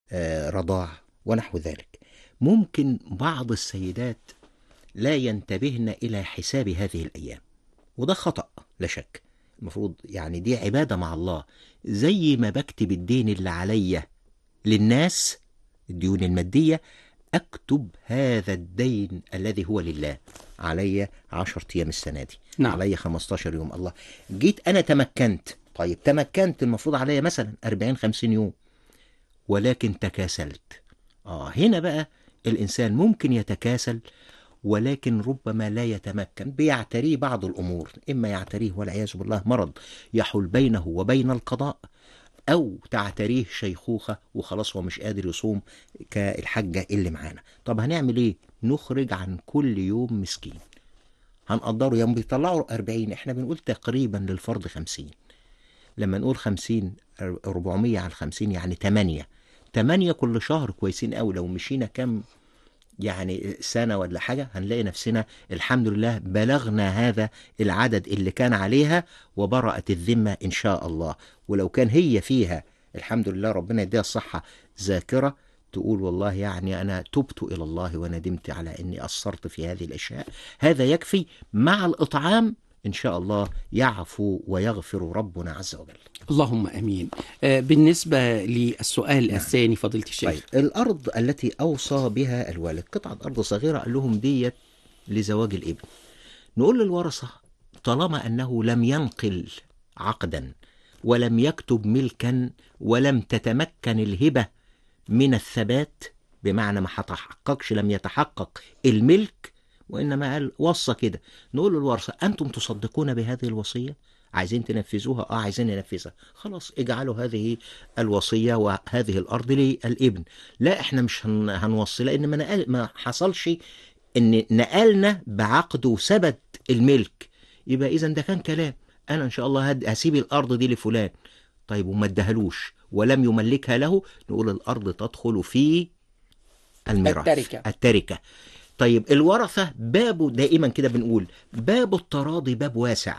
آه، رضاع ونحو ذلك ممكن بعض السيدات لا ينتبهن إلى حساب هذه الأيام وده خطأ لا شك المفروض يعني دي عبادة مع الله زي ما بكتب الدين اللي عليا للناس الديون المادية أكتب هذا الدين الذي هو لله علي عشر أيام السنة دي نعم. علي 15 يوم الله جيت أنا تمكنت طيب تمكنت المفروض عليا مثلا 40 50 يوم ولكن تكاسلت آه هنا بقى الإنسان ممكن يتكاسل ولكن ربما لا يتمكن بيعتريه بعض الأمور إما يعتريه والعياذ بالله مرض يحول بينه وبين القضاء أو تعتريه شيخوخة وخلاص هو مش قادر يصوم كالحجة اللي معانا طب هنعمل إيه؟ نخرج عن كل يوم مسكين هنقدره يوم بيطلعوا 40 احنا بنقول تقريبا للفرض 50 لما نقول 50 400 على 50 يعني 8 8 كل شهر كويسين قوي لو مشينا كام يعني سنة ولا حاجة هنلاقي نفسنا الحمد لله بلغنا هذا العدد اللي كان عليها وبرأت الذمة إن شاء الله ولو كان هي فيها الحمد لله ربنا يديها الصحة ذاكرة تقول والله يعني أنا تبت إلى الله وندمت على أني قصرت في هذه الأشياء هذا يكفي مع الإطعام إن شاء الله يعفو ويغفر ربنا عز وجل اللهم امين آه، بالنسبه للسؤال نعم. الثاني فضيله الشيخ طيب الأرض التي أوصى بها الوالد قطعة أرض صغيرة قال لهم ديت لزواج الابن نقول للورثة طالما أنه لم ينقل عقدا ولم يكتب ملكا ولم تتمكن الهبة من الثبات بمعنى ما هتحققش لم يتحقق الملك وإنما قال وصى كده نقول للورثة أنتم تصدقون بهذه الوصية عايزين تنفذوها اه عايزين ننفذها خلاص اجعلوا هذه الوصية وهذه الأرض للابن لا احنا مش هن... هنوصي لأن ما, نقل... ما حصلش ان نقلنا بعقد وثبت الملك يبقى اذا ده كان كلام انا ان شاء الله هد... هسيب الارض دي لفلان طيب وما ادهلوش ولم يملكها له نقول الارض تدخل في الميراث التركة. التركه طيب الورثه بابه دائما كده بنقول باب التراضي باب واسع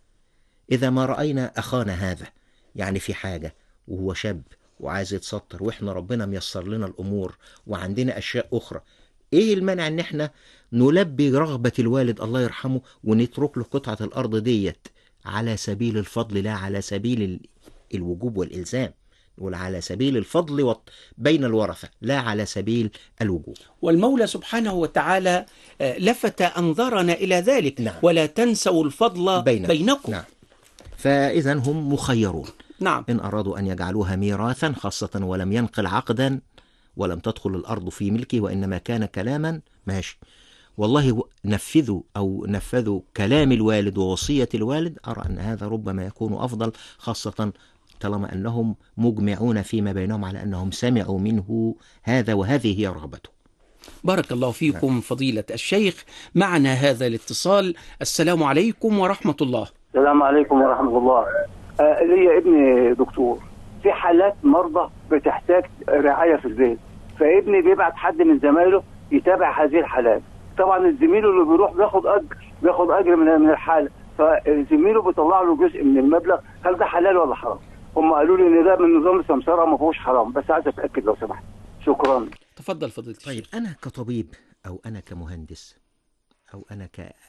اذا ما راينا اخانا هذا يعني في حاجه وهو شاب وعايز يتستر واحنا ربنا ميسر لنا الامور وعندنا اشياء اخرى ايه المانع ان احنا نلبي رغبة الوالد الله يرحمه ونترك له قطعة الارض ديت على سبيل الفضل لا على سبيل ال- الوجوب والالزام نقول على سبيل الفضل والط- بين الورثة لا على سبيل الوجوب والمولى سبحانه وتعالى آه، لفت انظارنا الى ذلك نعم. ولا تنسوا الفضل بينكم. بينكم نعم فاذا هم مخيرون نعم إن أرادوا أن يجعلوها ميراثا خاصة ولم ينقل عقدا ولم تدخل الأرض في ملكه وإنما كان كلاما ماشي والله و- نفذوا أو نفذوا كلام الوالد ووصية الوالد أرى أن هذا ربما يكون أفضل خاصة طالما أنهم مجمعون فيما بينهم على أنهم سمعوا منه هذا وهذه هي رغبته بارك الله فيكم فضيلة الشيخ معنا هذا الاتصال السلام عليكم ورحمة الله السلام عليكم ورحمة الله آه ليا ابني دكتور في حالات مرضى بتحتاج رعاية في البيت فابني بيبعت حد من زمايله يتابع هذه الحالات طبعا الزميل اللي بيروح بياخد اجر بياخد اجر من من الحاله فزميله بيطلع له جزء من المبلغ هل ده حلال ولا حرام؟ هم قالوا لي ان ده من نظام السمسره ما فيهوش حرام بس عايز اتاكد لو سمحت شكرا تفضل فضيلة الشيخ طيب أنا كطبيب أو أنا كمهندس أو أنا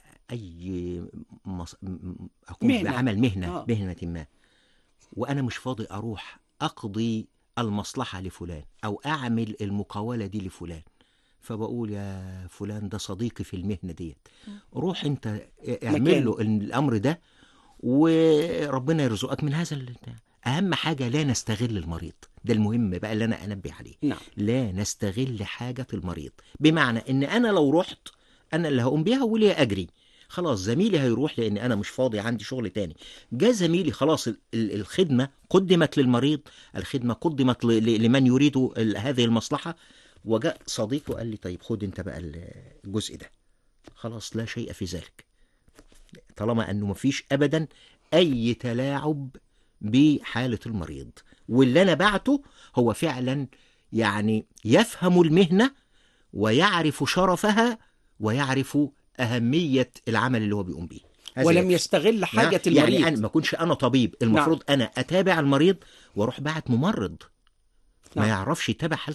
كأي مص... م- م- أقوم مهنة. بعمل مهنة آه. آه. مهنة ما وأنا مش فاضي أروح أقضي المصلحة لفلان أو أعمل المقاولة دي لفلان فبقول يا فلان ده صديقي في المهنة ديت روح أنت اعمل له الأمر ده وربنا يرزقك من هذا ال- أهم حاجة لا نستغل المريض ده المهم بقى اللي أنا أنبه عليه نعم لا نستغل حاجة المريض بمعنى ان انا لو رحت انا اللي هقوم بيها وليا اجري خلاص زميلي هيروح لان انا مش فاضي عندي شغل تاني جاء زميلي خلاص ال- ال- الخدمة قدمت للمريض الخدمة قدمت ل- ل- لمن يريد ال- هذه المصلحة وجاء صديقه قال لي طيب خد انت بقى ال- الجزء ده خلاص لا شيء في ذلك طالما انه مفيش ابدا اي تلاعب بحالة المريض واللي انا بعته هو فعلا يعني يفهم المهنة ويعرف شرفها ويعرف أهمية العمل اللي هو بيقوم به هذا ولم يكفي. يستغل حاجة نعم. المريض يعني أنا ما أكونش أنا طبيب المفروض أنا أتابع المريض وأروح باعت ممرض ما نعم. يعرفش يتابع حالة